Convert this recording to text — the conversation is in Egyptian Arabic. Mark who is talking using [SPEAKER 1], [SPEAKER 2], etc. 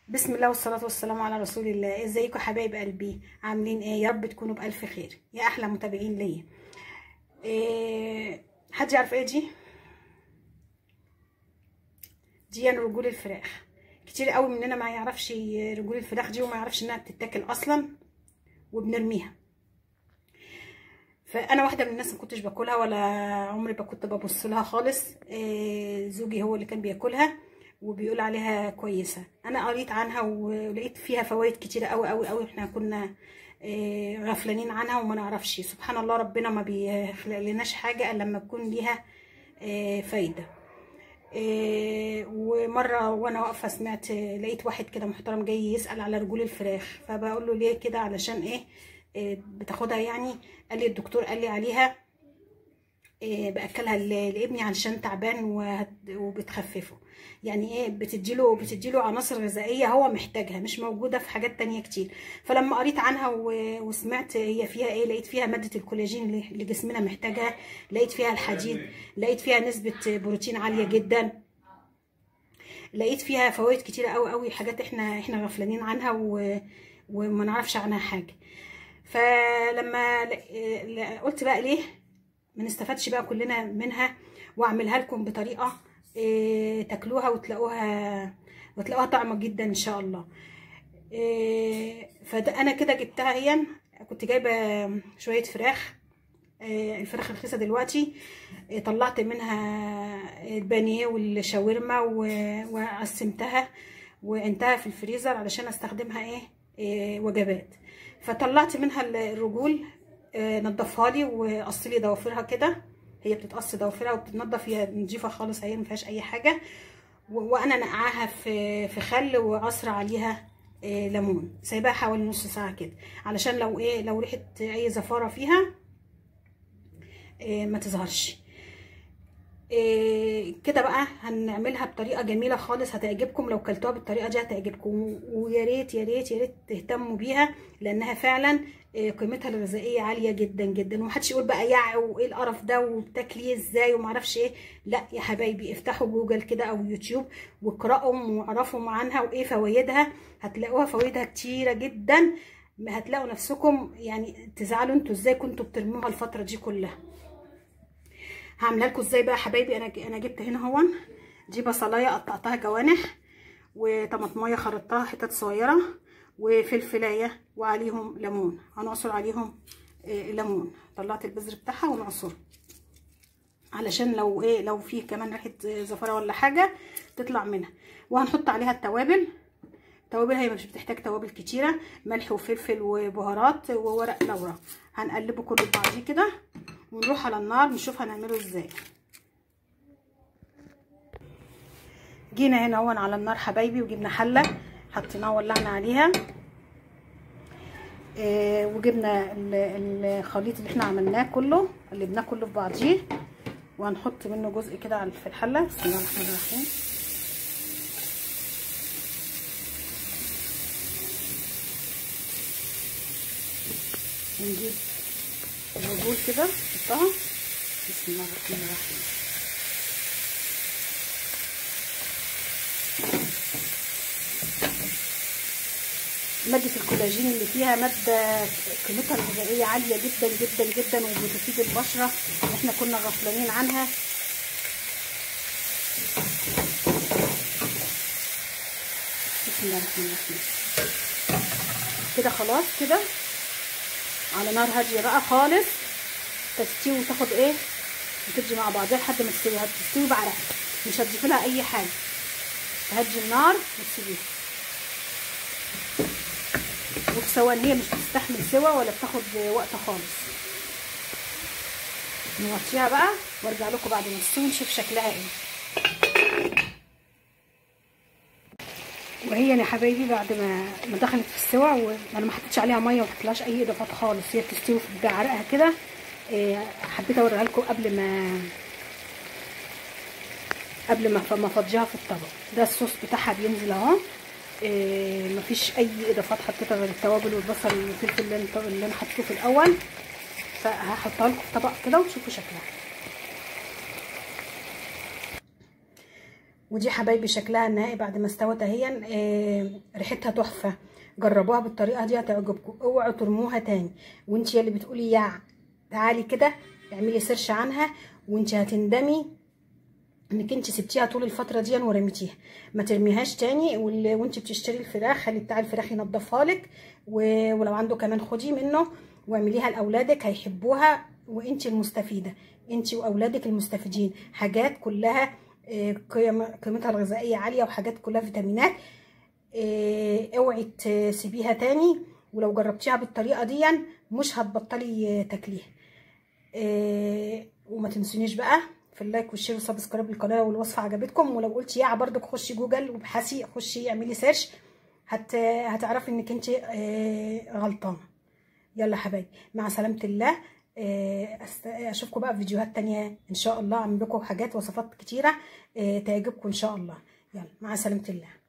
[SPEAKER 1] بسم الله والصلاة والسلام على رسول الله ازيكم حبايب قلبي عاملين ايه يا رب تكونوا بألف خير يا احلى متابعين ليا إيه حد يعرف ايه دي دي رجول الفراخ كتير قوي مننا ما يعرفش رجول الفراخ دي وما يعرفش انها بتتاكل اصلا وبنرميها فانا واحده من الناس ما كنتش باكلها ولا عمري ما كنت ببص لها خالص إيه زوجي هو اللي كان بياكلها وبيقول عليها كويسه انا قريت عنها ولقيت فيها فوائد كتيره قوي قوي قوي احنا كنا غفلانين عنها وما نعرفش سبحان الله ربنا ما بيخلق لناش حاجه الا لما تكون ليها فايده ومره وانا واقفه سمعت لقيت واحد كده محترم جاي يسال على رجول الفراخ فبقول له ليه كده علشان ايه بتاخدها يعني قال لي الدكتور قال لي عليها باكلها لابني علشان تعبان وبتخففه يعني ايه بتديله بتديله عناصر غذائيه هو محتاجها مش موجوده في حاجات تانية كتير فلما قريت عنها وسمعت هي فيها ايه لقيت فيها ماده الكولاجين اللي جسمنا محتاجها لقيت فيها الحديد لقيت فيها نسبه بروتين عاليه جدا لقيت فيها فوائد كتيره قوي قوي حاجات احنا احنا غفلانين عنها وما نعرفش عنها حاجه فلما قلت بقى ليه ما نستفادش بقى كلنا منها واعملها لكم بطريقه إيه تاكلوها وتلاقوها وتلاقوها طعمه جدا ان شاء الله إيه فده انا كده جبتها هي كنت جايبه شويه فراخ إيه الفراخ رخيصه دلوقتي إيه طلعت منها البانيه والشاورما وقسمتها وانتهى في الفريزر علشان استخدمها ايه, إيه وجبات فطلعت منها الرجول نضفها لي وقص لي ضوافرها كده هي بتتقص ضوافرها وبتتنضف هي نضيفه خالص هي ما فيهاش اي حاجه وانا نقعها في في خل وعصر عليها إيه ليمون سايباها حوالي نص ساعه كده علشان لو ايه لو ريحه اي زفاره فيها إيه ما تظهرش إيه كده بقى هنعملها بطريقه جميله خالص هتعجبكم لو كلتوها بالطريقه دي هتعجبكم ويا ريت يا ريت يا ريت تهتموا بيها لانها فعلا قيمتها الغذائيه عاليه جدا جدا ومحدش يقول بقى يع وايه القرف ده وبتاكليه ازاي ومعرفش ايه لا يا حبايبي افتحوا جوجل كده او يوتيوب واقراوا واعرفوا عنها وايه فوائدها هتلاقوها فوائدها كتيره جدا هتلاقوا نفسكم يعني تزعلوا انتوا ازاي كنتوا بترموها الفتره دي كلها هعملها لكم ازاي بقى حبايبي انا انا جبت هنا هون دي بصلايه قطعتها جوانح وطماطمايه خرطتها حتت صغيره وفلفلايه وعليهم ليمون هنعصر عليهم إيه ليمون طلعت البذر بتاعها ونعصره علشان لو ايه لو فيه كمان ريحه زفره ولا حاجه تطلع منها وهنحط عليها التوابل التوابل هي مش بتحتاج توابل كتيره ملح وفلفل وبهارات وورق لورا هنقلبه كله ببعضيه كده ونروح على النار نشوف هنعمله ازاي جينا هنا هون على النار حبايبي وجبنا حله حطيناها ولعنا عليها إيه وجبنا الخليط اللي احنا عملناه كله قلبناه كله في بعضيه وهنحط منه جزء كده في الحله بسم الله الرحمن الرحيم ونجيب الرجول كده نحطها بسم الله الرحمن الرحيم مادة الكولاجين اللي فيها مادة قيمتها الغذائية عالية جدا جدا جدا وبتفيد البشرة احنا كنا غفلانين عنها بسم الله الرحمن الرحيم كده خلاص كده على نار هاديه بقى خالص تستوي وتاخد ايه وتدي مع بعضها لحد ما تستوي هتستوي بعرقها مش هتضيفي لها اي حاجه تهدي النار وتسيبيها وفي ثواني هي مش بتستحمل سوا ولا بتاخد وقت خالص نغطيها بقى وارجع لكم بعد ما تستوي نشوف شكلها ايه وهي يا حبايبي بعد ما ما دخلت في السوا وانا ما حطيتش عليها ميه وما حطيتلهاش اي اضافات خالص هي بتستوي بعرقها كده إيه حبيت اوريها لكم قبل ما قبل ما ما افضيها في الطبق ده الصوص بتاعها بينزل اهو إيه مفيش اي اضافات حطيتها غير التوابل والبصل والفلفل اللي, اللي انا حطيته في الاول فهحطها لكم في طبق كده وتشوفوا شكلها ودي حبايبي شكلها النهائي بعد ما استوت اهي آه ريحتها تحفه جربوها بالطريقه دي هتعجبكم اوعوا ترموها تاني وانت اللي بتقولي يا تعالي كده اعملي سيرش عنها وانت هتندمي انك انت سبتيها طول الفتره دي ورميتيها ما ترميهاش تاني وانت بتشتري الفراخ خلي بتاع الفراخ ينضفها لك ولو عنده كمان خدي منه واعمليها لاولادك هيحبوها وانت المستفيده انت واولادك المستفيدين حاجات كلها قيمتها الغذائيه عاليه وحاجات كلها فيتامينات اوعي تسيبيها تاني ولو جربتيها بالطريقه دي مش هتبطلي تاكليها وما تنسونيش بقى في اللايك والشير والسبسكرايب للقناه لو الوصفه عجبتكم ولو قلتي يا برضك خشي جوجل وابحثي خشي اعملي سيرش هت... هتعرفي انك انت غلطانه يلا حبايبي مع سلامه الله اشوفكم بقى في فيديوهات تانية ان شاء الله اعمل لكم حاجات وصفات كتيره تعجبكم ان شاء الله يلا مع سلامه الله